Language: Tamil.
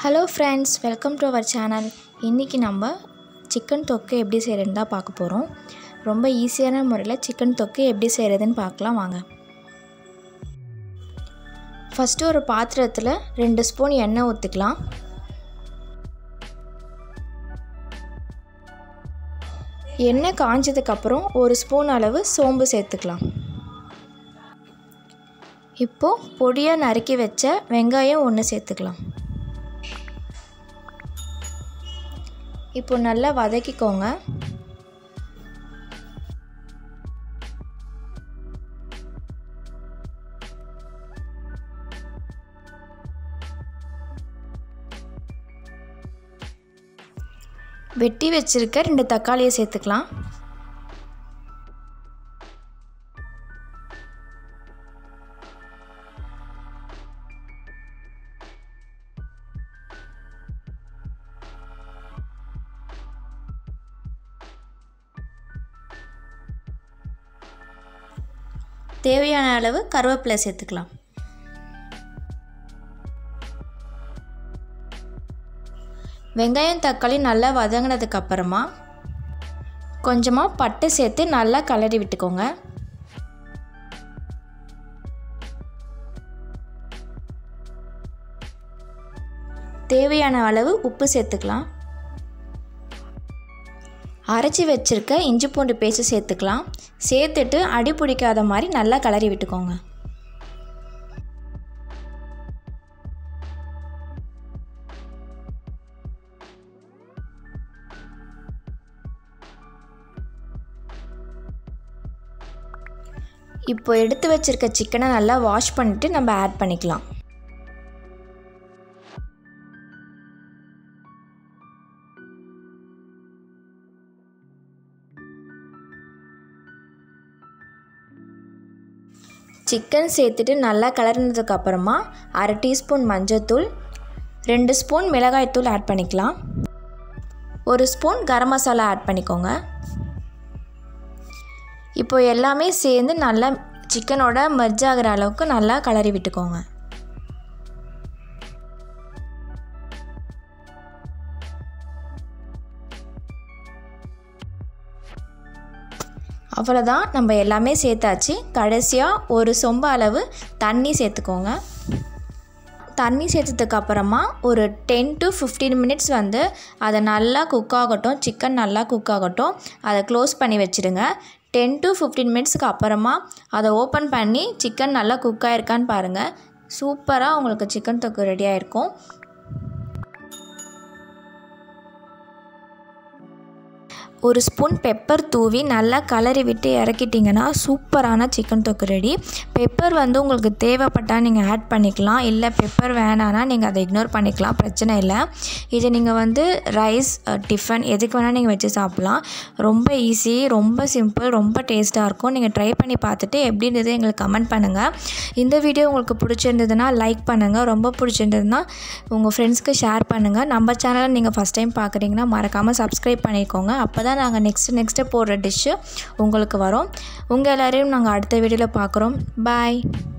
hello friends welcome to our channel இன்றைக்கி நம்ம சிக்கன் தொக்கு எப்படி செய்கிறதுன்னு தான் பார்க்க போகிறோம் ரொம்ப ஈஸியான முறையில் சிக்கன் தொக்கு எப்படி செய்கிறதுன்னு பார்க்கலாம் வாங்க ஃபஸ்ட்டு ஒரு பாத்திரத்தில் ரெண்டு ஸ்பூன் எண்ணெய் ஊற்றிக்கலாம் எண்ணெய் காஞ்சதுக்கப்புறம் ஒரு ஸ்பூன் அளவு சோம்பு சேர்த்துக்கலாம் இப்போது பொடியாக நறுக்கி வச்ச வெங்காயம் ஒன்று சேர்த்துக்கலாம் இப்போ நல்லா வதக்கிக்கோங்க வெட்டி வச்சிருக்க ரெண்டு தக்காளியை சேர்த்துக்கலாம் தேவையான அளவு கருவேப்பிலை சேர்த்துக்கலாம் வெங்காயம் தக்காளி நல்லா வதங்கினதுக்கு அப்புறமா கொஞ்சமாக பட்டை சேர்த்து நல்லா கலரி விட்டுக்கோங்க தேவையான அளவு உப்பு சேர்த்துக்கலாம் அரைச்சி வச்சுருக்க இஞ்சி பூண்டு பேஸ்ட்டு சேர்த்துக்கலாம் சேர்த்துட்டு அடி பிடிக்காத மாதிரி நல்லா கலரி விட்டுக்கோங்க இப்போ எடுத்து வச்சுருக்க சிக்கனை நல்லா வாஷ் பண்ணிவிட்டு நம்ம ஆட் பண்ணிக்கலாம் சிக்கன் சேர்த்துட்டு நல்லா கலர்னதுக்கு அப்புறமா அரை டீஸ்பூன் மஞ்சள்தூள் ரெண்டு ஸ்பூன் மிளகாய்த்தூள் ஆட் பண்ணிக்கலாம் ஒரு ஸ்பூன் கரம் மசாலா ஆட் பண்ணிக்கோங்க இப்போ எல்லாமே சேர்ந்து நல்லா சிக்கனோட மெர்ஜ் ஆகிற அளவுக்கு நல்லா கலரி விட்டுக்கோங்க அவ்வளோதான் நம்ம எல்லாமே சேர்த்தாச்சு கடைசியாக ஒரு சொம்ப அளவு தண்ணி சேர்த்துக்கோங்க தண்ணி சேர்த்ததுக்கு அப்புறமா ஒரு டென் டு ஃபிஃப்டீன் மினிட்ஸ் வந்து அதை நல்லா குக் ஆகட்டும் சிக்கன் நல்லா குக் ஆகட்டும் அதை க்ளோஸ் பண்ணி வச்சுடுங்க டென் டு ஃபிஃப்டீன் மினிட்ஸ்க்கு அப்புறமா அதை ஓப்பன் பண்ணி சிக்கன் நல்லா குக் ஆகிருக்கான்னு பாருங்கள் சூப்பராக உங்களுக்கு சிக்கன் தொக்கு ரெடி ஆகிருக்கும் ஒரு ஸ்பூன் பெப்பர் தூவி நல்லா கலரி விட்டு இறக்கிட்டிங்கன்னா சூப்பரான சிக்கன் தொக்கு ரெடி பெப்பர் வந்து உங்களுக்கு தேவைப்பட்டால் நீங்கள் ஆட் பண்ணிக்கலாம் இல்லை பெப்பர் வேணான்னா நீங்கள் அதை இக்னோர் பண்ணிக்கலாம் பிரச்சனை இல்லை இது நீங்கள் வந்து ரைஸ் டிஃபன் எதுக்கு வேணால் நீங்கள் வச்சு சாப்பிட்லாம் ரொம்ப ஈஸி ரொம்ப சிம்பிள் ரொம்ப டேஸ்ட்டாக இருக்கும் நீங்கள் ட்ரை பண்ணி பார்த்துட்டு எப்படி இருந்தது எங்களுக்கு கமெண்ட் பண்ணுங்கள் இந்த வீடியோ உங்களுக்கு பிடிச்சிருந்ததுன்னா லைக் பண்ணுங்கள் ரொம்ப பிடிச்சிருந்ததுன்னா உங்கள் ஃப்ரெண்ட்ஸ்க்கு ஷேர் பண்ணுங்கள் நம்ம சேனலை நீங்கள் ஃபஸ்ட் டைம் பார்க்குறீங்கன்னா மறக்காமல் சப்ஸ்கிரைப் பண்ணிக்கோங்க அப்போ தான் நாங்கள் நெக்ஸ்ட்டு நெக்ஸ்ட்டு போடுற டிஷ்ஷு உங்களுக்கு வரும் உங்கள் எல்லோரையும் நாங்கள் அடுத்த வீடியோவில் பார்க்குறோம் பாய்